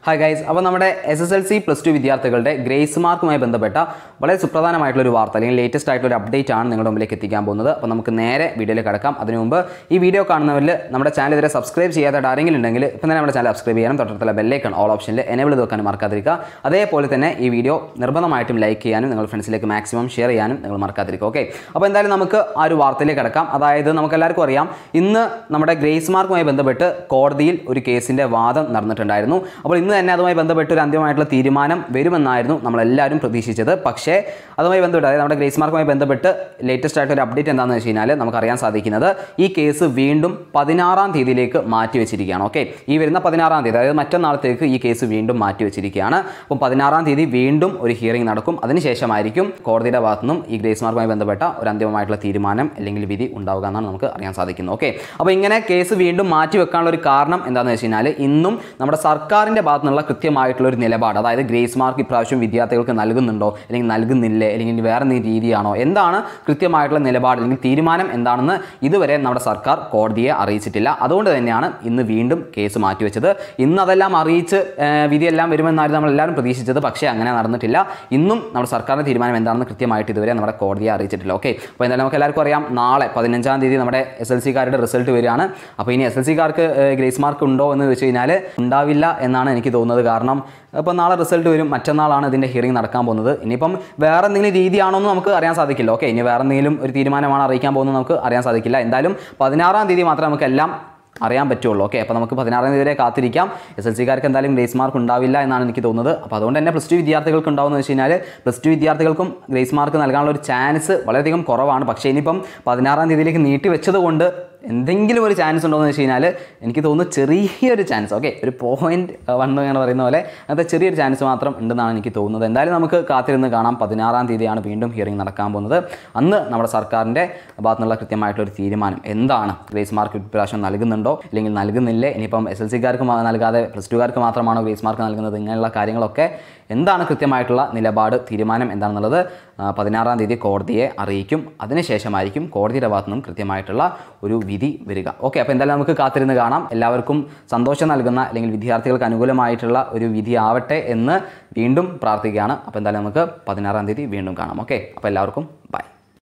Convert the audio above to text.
hi guys അപ്പോൾ നമ്മുടെ S S L C plus two വിദ്യാർത്ഥികളുടെ ഗ്രേസ് മാർക്കുമായി ബന്ധപ്പെട്ട വളരെ സുപ്രധാനമായിട്ടുള്ള ഒരു വാർത്ത അല്ലെങ്കിൽ ലേറ്റസ്റ്റ് ആയിട്ടുള്ള ഒരു അപ്ഡേറ്റ് ആണ് നിങ്ങളുടെ മുമ്പിലേക്ക് എത്തിക്കാൻ പോകുന്നത് അപ്പോൾ നമുക്ക് നേരെ വീഡിയോയിലേക്ക് കിടക്കാം അതിനു മുമ്പ് ഈ വീഡിയോ കാണുന്നവരിൽ നമ്മുടെ ചാനൽ ഇതുവരെ സബ്സ്ക്രൈബ് ചെയ്യാത്ത ആരെങ്കിലും ഉണ്ടെങ്കിൽ ഇപ്പം തന്നെ നമ്മുടെ ചാനൽ സബ്സ്ക്രൈബ് ചെയ്യാനും തൊട്ടടുത്തുള്ള ബെല്ലൈക്കൺ ഓൾ ഓപ്ഷനിൽ എനേബിൾ ചെയ്ത് വെക്കാനും മറക്കാതിരിക്കുക അതേപോലെ തന്നെ ഈ വീഡിയോ നിർബന്ധമായിട്ടും ലൈക്ക് ചെയ്യാനും നിങ്ങൾ ഫ്രണ്ട്സിലേക്ക് മാക്സിമം ഷെയർ ചെയ്യാനും നിങ്ങൾ മറക്കാതിരിക്കുക ഓക്കെ അപ്പോൾ എന്തായാലും നമുക്ക് ആ ഒരു വാർത്തയിലേക്ക് കിടക്കാം അതായത് നമുക്ക് എല്ലാവർക്കും അറിയാം ഇന്ന് നമ്മുടെ ഗ്രേസ് മാർക്കുമായി ബന്ധപ്പെട്ട് കോടതിയിൽ ഒരു കേസിൻ്റെ വാദം നടന്നിട്ടുണ്ടായിരുന്നു അപ്പോൾ ഇന്ന് തന്നെ അതുമായി ബന്ധപ്പെട്ട് ഒരു അന്തിമമായിട്ടുള്ള തീരുമാനം വരുമെന്നായിരുന്നു നമ്മളെല്ലാവരും പ്രതീക്ഷിച്ചത് പക്ഷേ അതുമായി ബന്ധപ്പെട്ട് അതായത് നമ്മുടെ ഗ്രേസ് മാർക്കുമായി ബന്ധപ്പെട്ട് ലേറ്റസ്റ്റ് ആയിട്ട് ഒരു അപ്ഡേറ്റ് എന്താണെന്ന് വെച്ച് കഴിഞ്ഞാൽ നമുക്കറിയാൻ സാധിക്കുന്നത് ഈ കേസ് വീണ്ടും പതിനാറാം തീയതിയിലേക്ക് മാറ്റി വെച്ചിരിക്കുകയാണ് ഓക്കെ ഈ വരുന്ന പതിനാറാം തീയതി അതായത് മറ്റന്നാളത്തേക്ക് ഈ കേസ് വീണ്ടും മാറ്റി വെച്ചിരിക്കുകയാണ് അപ്പം പതിനാറാം തീയതി വീണ്ടും ഒരു ഹിയറിംഗ് നടക്കും അതിനുശേഷമായിരിക്കും കോടതിയുടെ ഭാഗത്തു നിന്നും ഈ ഗ്രേസ് മാർക്കുമായി ബന്ധപ്പെട്ട ഒരു അന്തിമമായിട്ടുള്ള തീരുമാനം അല്ലെങ്കിൽ വിധി ഉണ്ടാവുക എന്നാണ് നമുക്ക് അറിയാൻ സാധിക്കുന്നത് ഓക്കെ അപ്പോൾ ഇങ്ങനെ കേസ് വീണ്ടും മാറ്റി വെക്കാനുള്ള ഒരു കാരണം എന്താണെന്ന് വെച്ച് കഴിഞ്ഞാൽ ഇന്നും നമ്മുടെ സർക്കാരിൻ്റെ ഭാഗത്തു നിന്നുള്ള കൃത്യമായിട്ടുള്ള ഒരു നിലപാട് അതായത് ഗ്രേസ് മാർക്ക് ഇപ്രാവശ്യം വിദ്യാർത്ഥികൾക്ക് നൽകുന്നുണ്ടോ അല്ലെങ്കിൽ നൽകുന്നില്ലേ അല്ലെങ്കിൽ വേറെ എന്തെങ്കിലും രീതിയാണോ എന്താണ് കൃത്യമായിട്ടുള്ള നിലപാട് അല്ലെങ്കിൽ തീരുമാനം എന്താണെന്ന് ഇതുവരെ നമ്മുടെ സർക്കാർ കോടതിയെ അറിയിച്ചിട്ടില്ല അതുകൊണ്ട് തന്നെയാണ് ഇന്ന് വീണ്ടും കേസ് മാറ്റിവെച്ചത് ഇന്ന് അതെല്ലാം അറിയിച്ച് ഏഹ്, വിധിയെല്ലാം വരുമെന്നായിരുന്നു നമ്മൾ എല്ലാവരും പ്രതീക്ഷിച്ചത് പക്ഷേ അങ്ങനെ നടന്നിട്ടില്ല ഇന്നും നമ്മുടെ സർക്കാരിൻ്റെ തീരുമാനം എന്താണെന്ന് കൃത്യമായിട്ട് ഇതുവരെ നമ്മുടെ കോടതിയെ അറിയിച്ചിട്ടില്ല ഓക്കെ അപ്പോൾ എന്തായാലും നമുക്ക് എല്ലാവർക്കും അറിയാം നാളെ പതിനഞ്ചാം തീയതി നമ്മുടെ എസ് എൽ സിക്കാരുടെ റിസൾട്ട് വരികയാണ് അപ്പോൾ ഇനി എസ് എൽ സിക്കാർക്ക് ഗ്രേസ് മാർക്ക് ഉണ്ടോ എന്ന് വെച്ച് കഴിഞ്ഞാൽ ഉണ്ടാവില്ല എന്നാണ് എനിക്ക് തോന്നുന്നത് കാരണം ഇപ്പോൾ നാളെ റിസൾട്ട് വരും മറ്റന്നാളാണ് ഇതിൻ്റെ ഹിയറിംഗ് നടക്കാൻ പോകുന്നത് ഇനിയിപ്പം വേറെ എന്തെങ്കിലും രീതിയാണോ എന്ന് നമുക്ക് അറിയാൻ സാധിക്കില്ല ഓക്കെ ഇനി വേറെ എന്തെങ്കിലും ഒരു തീരുമാനമാണ് അറിയിക്കാൻ പോകുന്നത് നമുക്ക് അറിയാൻ സാധിക്കില്ല എന്തായാലും പതിനാറാം തീയതി മാത്രമേ നമുക്ക് എല്ലാം അറിയാൻ പറ്റുള്ളൂ ഓക്കെ അപ്പോൾ നമുക്ക് പതിനാറാം തീയതി വരെ കാത്തിരിക്കാം എസ് എൽ സിക്കാർക്ക് എന്തായാലും ഗ്രേസ് മാർക്ക് ഉണ്ടാവില്ല എന്നാണ് എനിക്ക് തോന്നുന്നത് അപ്പോൾ അതുകൊണ്ട് തന്നെ പ്ലസ് ടു വിദ്യാർത്ഥികൾക്ക് ഉണ്ടാവുമെന്ന് വെച്ച് കഴിഞ്ഞാൽ പ്ലസ് ടു വിദ്യാർത്ഥികൾക്കും ഗ്രേസ് മാർക്ക് നൽകാനുള്ള ഒരു ചാൻസ് വളരെയധികം കുറവാണ് പക്ഷേ ഇനിയിപ്പം പതിനാറാം തീയതിയിലേക്ക് നീട്ടി വെച്ചത് കൊണ്ട് എന്തെങ്കിലും ഒരു ചാൻസ് ഉണ്ടോ എന്ന് വെച്ച് കഴിഞ്ഞാൽ എനിക്ക് തോന്നുന്നു ചെറിയൊരു ചാൻസ് ഓക്കെ ഒരു പോയിന്റ് വൺ എന്ന് പറയുന്ന പോലെ അങ്ങനത്തെ ചെറിയൊരു ചാൻസ് മാത്രം ഉണ്ടെന്നാണ് എനിക്ക് തോന്നുന്നത് എന്തായാലും നമുക്ക് കാത്തിരുന്ന് കാണാം പതിനാറാം തീയതിയാണ് വീണ്ടും ഹിയറിംഗ് നടക്കാൻ പോകുന്നത് അന്ന് നമ്മുടെ സർക്കാരിൻ്റെ ഭാഗത്തു നിന്നുള്ള കൃത്യമായിട്ടൊരു തീരുമാനം എന്താണ് ഗ്രേസ് മാർക്ക് ഇപ്രാവശ്യം നൽകുന്നുണ്ടോ അല്ലെങ്കിൽ നൽകുന്നില്ലേ ഇനിയിപ്പം എസ് എൽ സിക്കാർക്ക് നൽകാതെ പ്ലസ് ടുകാർക്ക് മാത്രമാണോ ഗ്രേസ് മാർക്ക് നൽകുന്നത് ഇങ്ങനെയുള്ള കാര്യങ്ങളൊക്കെ എന്താണ് കൃത്യമായിട്ടുള്ള നിലപാട് തീരുമാനം എന്താണെന്നുള്ളത് ആ, പതിനാറാം തീയതി കോടതിയെ അറിയിക്കും അതിനുശേഷമായിരിക്കും കോടതിയുടെ ഭാഗത്തു നിന്നും കൃത്യമായിട്ടുള്ള ഒരു വിധി വരിക ഓക്കെ അപ്പോൾ എന്തായാലും നമുക്ക് കാത്തിരുന്ന് കാണാം എല്ലാവർക്കും സന്തോഷം നൽകുന്ന അല്ലെങ്കിൽ വിദ്യാർത്ഥികൾക്ക് അനുകൂലമായിട്ടുള്ള ഒരു വിധി ആവട്ടെ എന്ന് വീണ്ടും പ്രാർത്ഥിക്കുകയാണ് അപ്പോൾ എന്തായാലും നമുക്ക് പതിനാറാം തീയതി വീണ്ടും കാണാം ഓക്കെ അപ്പോൾ എല്ലാവർക്കും ബൈ